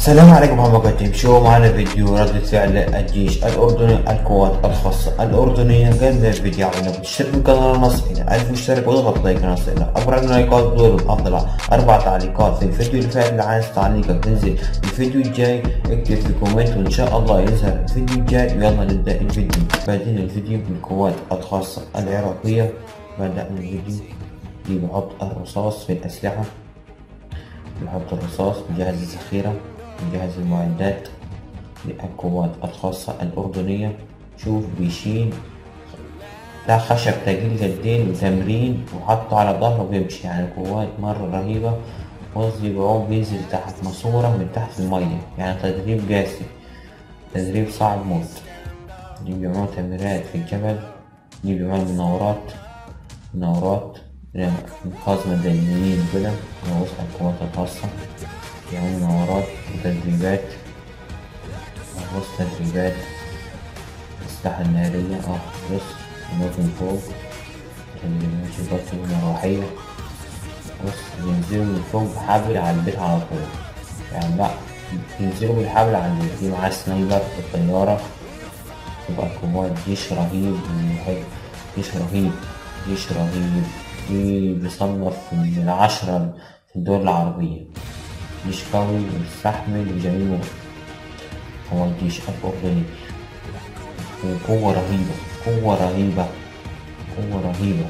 السلام عليكم ورحمة الله وبركاته شو معنا فيديو ردة فعل الجيش الأردني القوات الخاصة الأردنية قبل الفيديو عنا بتشترك بالقناة نص إلى ألف مشترك واضغط لايك نص إلى أكبر اللايكات دول الأفضل أربع تعليقات في الفيديو اللي فات اللي عايز تعليقك تنزل الفيديو الجاي اكتب في كومنت وإن شاء الله يظهر الفيديو الجاي ويلا نبدأ الفيديو بادئين الفيديو بالقوات الخاصة العراقية بدأنا الفيديو دي بحط الرصاص في الأسلحة بحط الرصاص بجهز الذخيرة بجهز المعدات للقوات الخاصة الأردنية شوف بيشيل ده خشب تقيل جدين وتمرين وحطه على ظهره وبيمشي يعني قوات مرة رهيبة قصدي بعوم بينزل تحت ماسورة من تحت المية يعني تدريب قاسي تدريب صعب موت دي بيعملوا تمرينات في الجبل دي بيعملوا مناورات مناورات إنقاذ مدنيين كده أنا وسط القوات الخاصة يعملوا مناورات وتدريبات بص تدريبات الأسلحة النارية اه بص نوت من فوق تدريبات شباك مروحية بص بينزلوا من فوق بحبل على البيت على طول يعني لأ بينزلوا بالحبل على البيت دي معاه سنايبر في الطيارة يبقى قوات جيش رهيب جيش رهيب جيش رهيب دي بيصنف من العشرة في الدول العربية جيش قوي ويستحمل وجميل موت هو الجيش الأردني وقوة رهيبة قوة رهيبة قوة رهيبة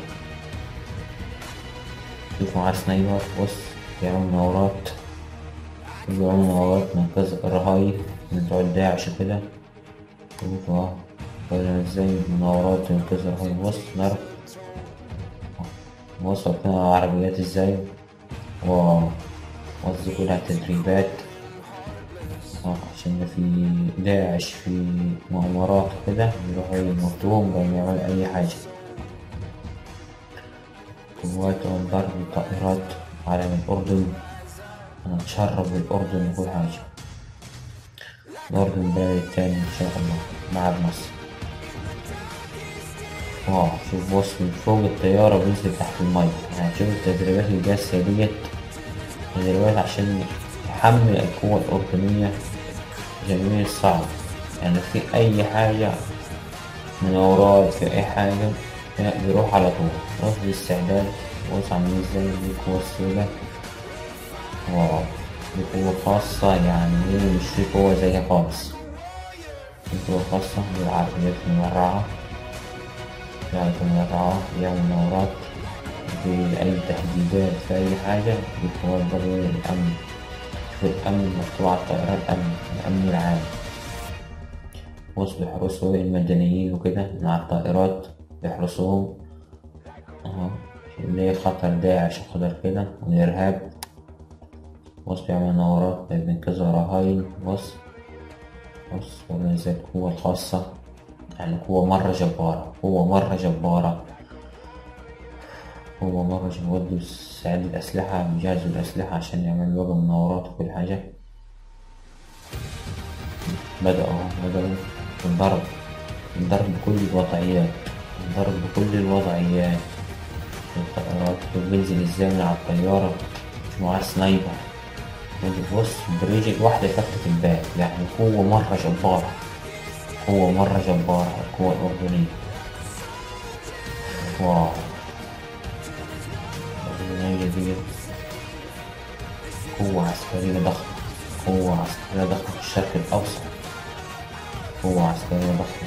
شوف معاه سنايبر بص بيعمل مناورات بيعمل مناورات منقذ الرهاين من بتوع داعش وكده شوف اهو قلنا ازاي مناورات منقذ الرهاين بص ضرب بص واقفين على عربيات ازاي واو قصدي كلها تدريبات عشان في داعش في مؤامرات كده يروحوا يموتوهم قبل ما يعملوا أي حاجة قوات ضرب طائرات علم الأردن أنا أتشرف بالأردن وكل حاجة الأردن البلد التاني إن شاء الله مع مصر واو شوف بص من فوق الطيارة بينزل تحت المية يعني شوف التدريبات الجاسية ديت تدريبات عشان يحمل القوة الأردنية جميع الصعب يعني في أي حاجة مناورات في أي حاجة بيروح على طول وصل الاستعداد وصل عاملين ازاي دي قوة السوداء واو دي قوة خاصة يعني هي مش في قوة زيها خالص دي قوة خاصة بالعربيات المدرعة يعني المدرعة فيها مناورات بأي تهديدات في أي حاجة دي قوات برضه الأمن في الأمن مكتوب على الطائرات الأمن الأمن العام وصل بيحرسوا المدنيين وكده مع الطائرات بيحرسوهم اهو ليه خطر داعش وخطر كده والإرهاب بص بيعمل مناورات بينقذوا رهاين بص بص قلنا ازاي القوة الخاصة يعني قوة مرة جبارة قوة مرة جبارة هو مرة جبودوا استعد الأسلحة بيجهزوا الأسلحة عشان يعملوا بقى مناورات وكل حاجة بدأوا بدأوا الضرب الضرب بكل الوضعيات الضرب بكل الوضعيات الطائرات بينزل ازاي من على الطيارة مش معاه سنايبر بص برجل واحدة يفتت الباب يعني قوة مرة جبارة قوة مرة جبارة القوة الأردنية واو الأردنية دي قوة عسكرية ضخمة قوة عسكرية ضخمة في الشرق الأوسط قوة عسكرية ضخمة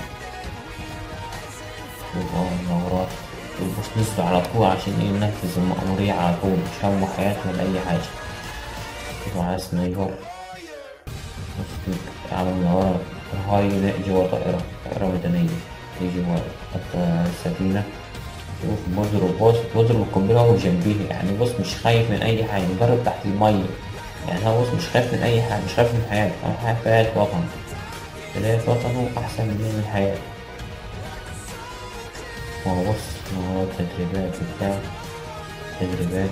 مناورات بص نزلوا على طول عشان ايه ننفذ المأمورية على طول مش همه حياتهم ولا أي حاجة ومعاه سنايبر بص عمل مناورة هاي جوا طائرة طائرة مدنية يجي جوا السفينة شوف بضرب بص بضرب القنبلة وهو جنبيه يعني بص مش خايف من أي حاجة مجرد تحت المية يعني هو بص مش خايف من أي حاجة مش خايف من حياته أنا خايف في حياة وطنه حياة وطنه أحسن من حياته هو بص هو التدريبات بتاع تدريبات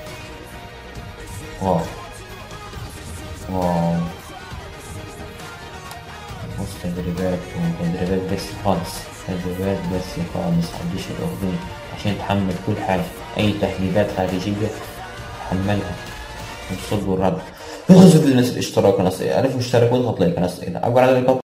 واو واو بص تدريبات وتدريبات بس خالص تدريبات بس خالص عالجيش الأردني عشان يتحمل كل حاجة أي تهديدات خارجية تحملها الصد والرد اضغط زر الاشتراك نصيحة ألف واشترك واضغط لايك نصيحة أكبر على اللايكات